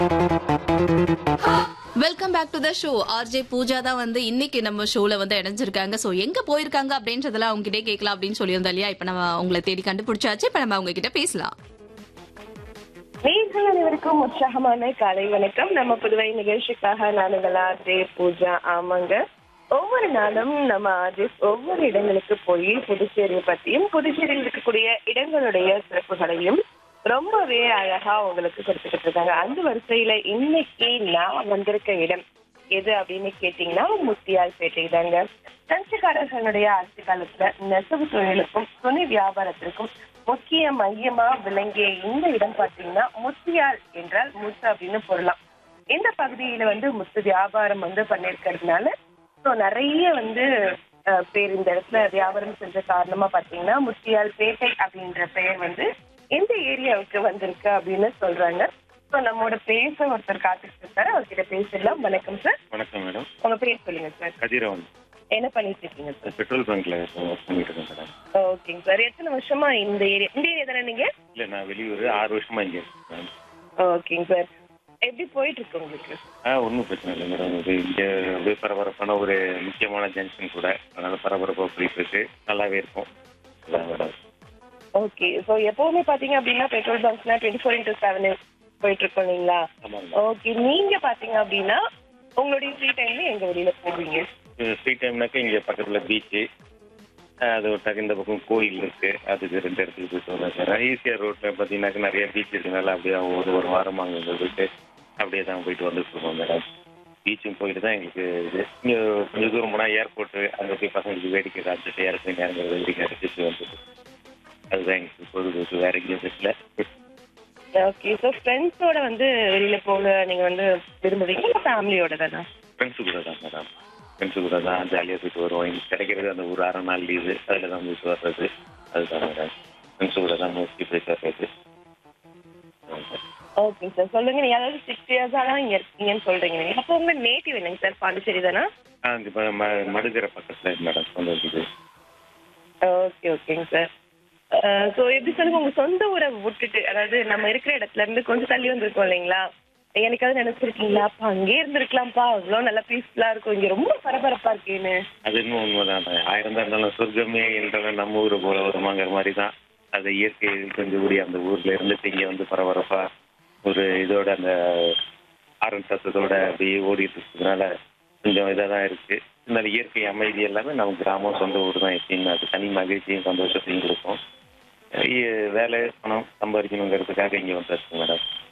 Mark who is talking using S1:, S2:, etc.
S1: welcome back to the show RJ Pooja தான் வந்து இன்னைக்கு நம்ம ஷோல வந்து இணைஞ்சிருக்காங்க சோ எங்க போயிருக்காங்க அப்படின்றதெல்லாம் அவங்க கிட்டே கேட்கலாம் அப்படின்னு சொல்லியிருந்தோம் இல்லையா இப்ப நம்ம உங்களை தேடி கண்டுபிடிச்சாச்சு இப்ப நம்ம அவங்க கிட்ட பேசலாம்
S2: நேர்கள் அனைவருக்கும் உற்சாகமான காலை வணக்கம் நம்ம புதுவை நிகழ்ச்சிக்காக நானுங்களா ஆர்ஜே பூஜா ஆமாங்க ஒவ்வொரு நாளும் நம்ம ஆர்ஜிஸ் ஒவ்வொரு இடங்களுக்கு போய் புதுச்சேரியை பத்தியும் புதுச்சேரியில் இருக்கக்கூடிய இடங்களுடைய சிறப்புகளையும் ரொம்பவே அழகா உங்களுக்கு கொடுத்துக்கிட்டு இருக்காங்க அந்த வரிசையில இன்னைக்கு நான் வந்திருக்க இடம் எது அப்படின்னு கேட்டீங்கன்னா முத்தியால்பேட்டை தாங்க பிரெஞ்சுக்காரர்களுடைய ஆட்சி காலத்துல நெசவு தொழிலுக்கும் துணி வியாபாரத்திற்கும் முக்கிய மையமா விளங்கிய இந்த இடம் பாத்தீங்கன்னா முத்தியால் என்றால் முத்து அப்படின்னு பொருளாம் இந்த பகுதியில வந்து முத்து வியாபாரம் வந்து பண்ணிருக்கிறதுனால ஸோ நிறைய வந்து அஹ், பேர் இந்த இடத்துல வியாபாரம் செஞ்ச காரணமா பாத்தீங்கன்னா முத்தியால் பேட்டை அப்படின்ற பெயர் வந்து இந்த ஏரியாவுக்கு வந்திருக்கு அப்படின்னு சொல்றாங்க ஸோ நம்மோட பேச ஒருத்தர் காத்துட்டு இருக்காரு அவர்கிட்ட பேசிடலாம் வணக்கம் சார்
S3: வணக்கம் மேடம்
S2: உங்க பேர் சொல்லுங்க சார்
S3: கதிரவன்
S2: என்ன பண்ணிட்டு இருக்கீங்க சார்
S3: பெட்ரோல் பங்க்ல ஒர்க் பண்ணிட்டு இருக்கேன் மேடம்
S2: ஓகேங்க சார் எத்தனை வருஷமா இந்த ஏரியா இந்த ஏரியா தானே நீங்க
S3: இல்ல நான் வெளியூர் ஆறு வருஷமா இங்க இருக்கேன்
S2: ஓகேங்க சார் எப்படி போயிட்டு இருக்கு உங்களுக்கு
S3: ஆ ஒன்றும் பிரச்சனை இல்லை மேடம் இது இங்க அப்படியே பரபரப்பான ஒரு முக்கியமான ஜங்ஷன் கூட அதனால பரபரப்பா போயிட்டு இருக்கு நல்லாவே இருக்கும் அதான் மேடம்
S2: ஓகே ஸோ எப்பவுமே பாத்தீங்க அப்படின்னா பெட்ரோல் பங்க்ஸ்னா டுவெண்ட்டி ஃபோர் இன்டூ செவன் போயிட்டு இருக்கோம் இல்லைங்களா
S3: ஆமாங்க
S2: ஓகே நீங்க பாத்தீங்க அப்படின்னா உங்களுடைய ஃப்ரீ டைம்ல எங்க வெளியில போவீங்க
S3: ஃப்ரீ டைம்னாக்கா இங்க பக்கத்துல பீச்சு அது விட்டாக்க இந்த பக்கம் கோயில் இருக்கு அதுக்கு ரெண்டு இடத்துக்கு போயிட்டு வரேன் சார் ஈசிஆர் ரோட்ல பார்த்தீங்கன்னாக்கா நிறைய பீச் இருக்கனால அப்படியே ஒரு ஒரு வாரமா அங்கே போயிட்டு அப்படியே தான் போயிட்டு வந்துட்டு இருக்கோம் மேடம் பீச்சும் போயிட்டு தான் எங்களுக்கு இது இங்கே கொஞ்சம் தூரம் போனால் ஏர்போர்ட்டு அங்கே போய் பசங்களுக்கு வேடிக்கை காத்துட்டு இறக்கி நேரங்கள் வேடிக்கை அடிச்சுட்டு வந்துட்டு அதுதான் எங்களுக்கு பொழுதுபோக்கு வேற எங்கேயும் தெரியல
S2: ஓகே ஸோ ஃப்ரெண்ட்ஸோட வந்து வெளியில போக நீங்க வந்து விரும்புவீங்க இல்லை ஃபேமிலியோட தானே
S3: ஃப்ரெண்ட்ஸு கூட தான் மேடம் ஃப்ரெண்ட்ஸு கூட தான் ஜாலியாக போயிட்டு வருவோம் எங்களுக்கு கிடைக்கிறது அந்த ஒரு அரை நாள் லீவு அதில் தான் போயிட்டு வர்றது அதுதான் மேடம் ஃப்ரெண்ட்ஸு கூட தான் மோஸ்ட்லி போயிட்டு வர்றது ஆமாம் சார்
S2: ஓகே சார் சொல்லுங்க நீங்க அதாவது சிக்ஸ் இயர்ஸா தான் இங்க இருக்கீங்கன்னு சொல்றீங்க நீங்க அப்போ உங்க நேட்டிவ் என்னங்க சார் பாண்டிச்சேரி தானே
S3: ஆ இங்கே இப்போ ம மடுகிற பக்கத்தில் மேடம் சொந்த இருக்குது
S2: ஓகே ஓகேங்க சார் ஸோ எப்படி சொல்லுங்க உங்க சொந்த ஊரை விட்டுட்டு அதாவது நம்ம இருக்கிற இடத்துல இருந்து கொஞ்சம் தள்ளி வந்திருக்கோம் இல்லைங்களா எனக்காவது நினைச்சிருக்கீங்களா அப்பா அங்கேயே இருந்திருக்கலாம்ப்பா அவ்வளோ நல்லா பீஸ்ஃபுல்லா இருக்கும் இங்க ரொம்ப பரபரப்பா இருக்கேன்னு
S3: அது இன்னும் உண்மைதான் ஆயிரம் தான் இருந்தாலும் சொர்க்கமே என்றாலும் நம்ம ஊரை போல வருமாங்கிற மாதிரி தான் அது இயற்கை கொஞ்சம் கூடி அந்த ஊர்ல இருந்துட்டு இங்கே வந்து பரபரப்பா ஒரு இதோட அந்த ஆரன் சத்தத்தோட அப்படியே ஓடிட்டு இருக்கிறதுனால கொஞ்சம் இதாக தான் இருக்கு இந்த இயற்கை அமைதி எல்லாமே நம்ம கிராமம் சொந்த ஊர் தான் எப்பயுமே அது தனி மகிழ்ச்சியும் சந்தோஷத்தையும் கொடுக்கும் இ- வேலை பணம் சம்பாதிக்கணுங்கிறதுக்காக இங்கே வந்துருக்கு மேடம்